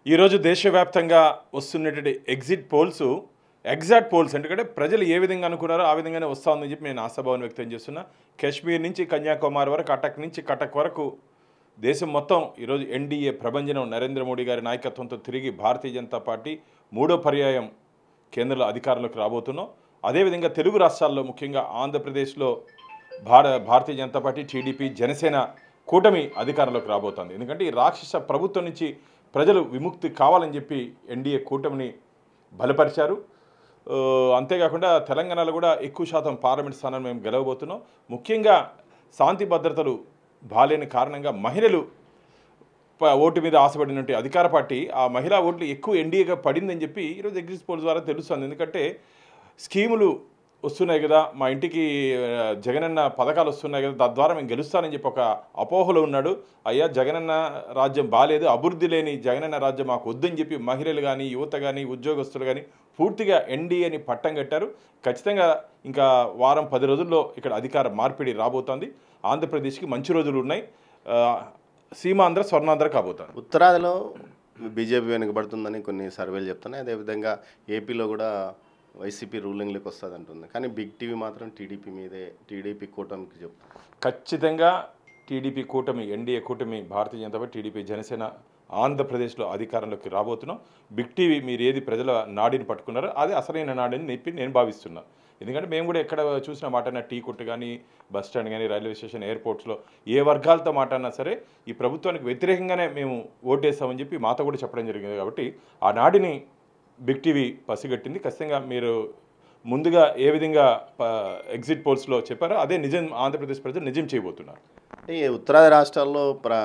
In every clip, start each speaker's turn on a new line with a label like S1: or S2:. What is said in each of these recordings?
S1: ఈరోజు దేశవ్యాప్తంగా వస్తున్నటువంటి ఎగ్జిట్ పోల్స్ ఎగ్జాక్ట్ పోల్స్ ఎందుకంటే ప్రజలు ఏ విధంగా అనుకున్నారో ఆ విధంగానే వస్తా ఉందని చెప్పి నేను ఆశాభావం వ్యక్తం చేస్తున్నా కాశ్మీర్ నుంచి కన్యాకుమారి వరకు అటక్ నుంచి కటక్ వరకు దేశం మొత్తం ఈరోజు ఎన్డీఏ ప్రభంజనం నరేంద్ర మోడీ గారి నాయకత్వంతో తిరిగి భారతీయ జనతా పార్టీ మూడో పర్యాయం కేంద్రంలో అధికారంలోకి రాబోతున్నాం అదేవిధంగా తెలుగు రాష్ట్రాల్లో ముఖ్యంగా ఆంధ్రప్రదేశ్లో భార భారతీయ జనతా పార్టీ టీడీపీ జనసేన కూటమి అధికారంలోకి రాబోతోంది ఎందుకంటే ఈ రాక్షస ప్రభుత్వం నుంచి ప్రజలు విముక్తి కావాలని చెప్పి ఎన్డీఏ కూటమిని బలపరిచారు ఆ, అంతేకాకుండా తెలంగాణలో కూడా ఎక్కువ శాతం పార్లమెంట్ స్థానాలు మేము గెలవబోతున్నాం ముఖ్యంగా శాంతి భద్రతలు బాలేని కారణంగా మహిళలు ప- ఓటు మీద ఆశపడినట్టు అధికార పార్టీ ఆ మహిళా ఓట్లు ఎక్కువ ఎన్డీఏగా పడిందని చెప్పి ఈరోజు ఎగ్జిట్ పోల్ ద్వారా తెలుస్తుంది ఎందుకంటే స్కీములు వస్తున్నాయి కదా మా ఇంటికి ఆ, జగనన్న పథకాలు వస్తున్నాయి కదా తద్వారా మేము గెలుస్తానని చెప్పి ఒక అపోహలో ఉన్నాడు అయ్యా జగనన్న రాజ్యం బాలేదు అభివృద్ధి లేని జగనన్న రాజ్యం మాకు వద్దని చెప్పి మహిళలు కానీ యువత కానీ ఉద్యోగస్తులు కానీ పూర్తిగా ఎన్డీఏని పట్టం కట్టారు ఖచ్చితంగా ఇంకా వారం పది రోజుల్లో ఇక్కడ అధికార మార్పిడి రాబోతోంది ఆంధ్రప్రదేశ్కి మంచి రోజులు ఉన్నాయి ఆ, సీమాంధ్ర స్వర్ణాంధ్ర కాబోతోంది
S2: ఉత్తరాదిలో బీజేపీ వెనుకబడుతుందని కొన్ని సర్వేలు చెప్తున్నాయి అదేవిధంగా ఏపీలో కూడా వైసీపీ రూలింగ్లోకి వస్తుంది అంటుంది కానీ బిగ్ టీవీ మాత్రం టీడీపీ మీదే టీడీపీ కూటమికి చెప్తుంది
S1: ఖచ్చితంగా టీడీపీ కూటమి ఎన్డీఏ కూటమి భారతీయ జనతా పార్టీ టీడీపీ జనసేన ఆంధ్రప్రదేశ్లో అధికారంలోకి రాబోతున్నాం బిగ్ టీవీ మీరు ఏది ప్రజల నాడిని పట్టుకున్నారో అదే అసలైన నాడిని చెప్పి నేను భావిస్తున్నా ఎందుకంటే మేము కూడా ఎక్కడ చూసిన మాటన్నా టీ కొట్టు కానీ బస్ స్టాండ్ కానీ రైల్వే స్టేషన్ ఎయిర్పోర్ట్స్లో ఏ వర్గాలతో మాట్లాడినా సరే ఈ ప్రభుత్వానికి వ్యతిరేకంగానే మేము ఓటేస్తామని చెప్పి మాతో కూడా చెప్పడం జరిగింది కాబట్టి ఆ నాడిని బిగ్ టీవీ పసిగట్టింది ఖచ్చితంగా మీరు ముందుగా ఏ విధంగా ప- ఎగ్జిట్ పోల్స్లో చెప్పారో అదే నిజం ఆంధ్రప్రదేశ్ ప్రజలు నిజం చేయబోతున్నారు
S2: అంటే ఈ ఉత్తరాది రాష్ట్రాల్లో ప్ర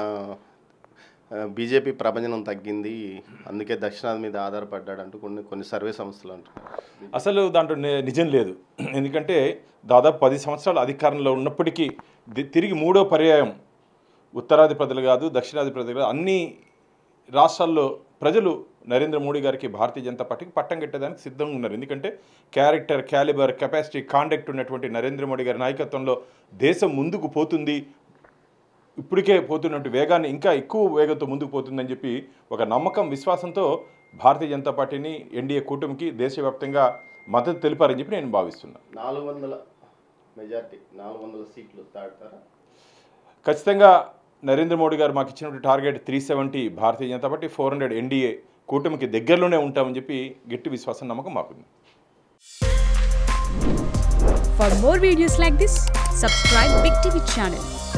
S2: బీజేపీ ప్రభంజనం తగ్గింది అందుకే దక్షిణాది మీద ఆధారపడ్డాడు అంటూ కొన్ని కొన్ని సర్వే సంస్థలు అంటున్నారు
S1: అసలు దాంట్లో ని- నిజం లేదు ఎందుకంటే దాదాపు పది సంవత్సరాలు అధికారంలో ఉన్నప్పటికీ ది- తిరిగి మూడో పర్యాయం ఉత్తరాది ప్రజలు కాదు దక్షిణాది ప్రజలు కాదు అన్ని రాష్ట్రాల్లో ప్రజలు నరేంద్ర మోడీ గారికి భారతీయ జనతా పార్టీకి పట్టం కట్టేదానికి సిద్ధంగా ఉన్నారు ఎందుకంటే క్యారెక్టర్ క్యాలిబర్ కెపాసిటీ కాండక్ట్ ఉన్నటువంటి నరేంద్ర మోడీ గారి నాయకత్వంలో దేశం ముందుకు పోతుంది ఇప్పటికే పోతున్నట్టు వేగాన్ని ఇంకా ఎక్కువ వేగంతో ముందుకు పోతుందని చెప్పి ఒక నమ్మకం విశ్వాసంతో భారతీయ జనతా పార్టీని ఎన్డీఏ కూటమికి దేశవ్యాప్తంగా మద్దతు తెలిపారని చెప్పి నేను భావిస్తున్నాను
S2: నాలుగు వందల మెజార్టీ నాలుగు వందల సీట్లు దాటుతారా
S1: ఖచ్చితంగా నరేంద్ర మోడీ గారు మాకు ఇచ్చినటువంటి target three seventy Bharatiya Janata Party four hundred NDA కూటమికి దగ్గరలోనే ఉంటామని చెప్పి గట్టి విశ్వాసం నమ్మకం మాకుంది
S3: For more videos like this, subscribe Big TV channel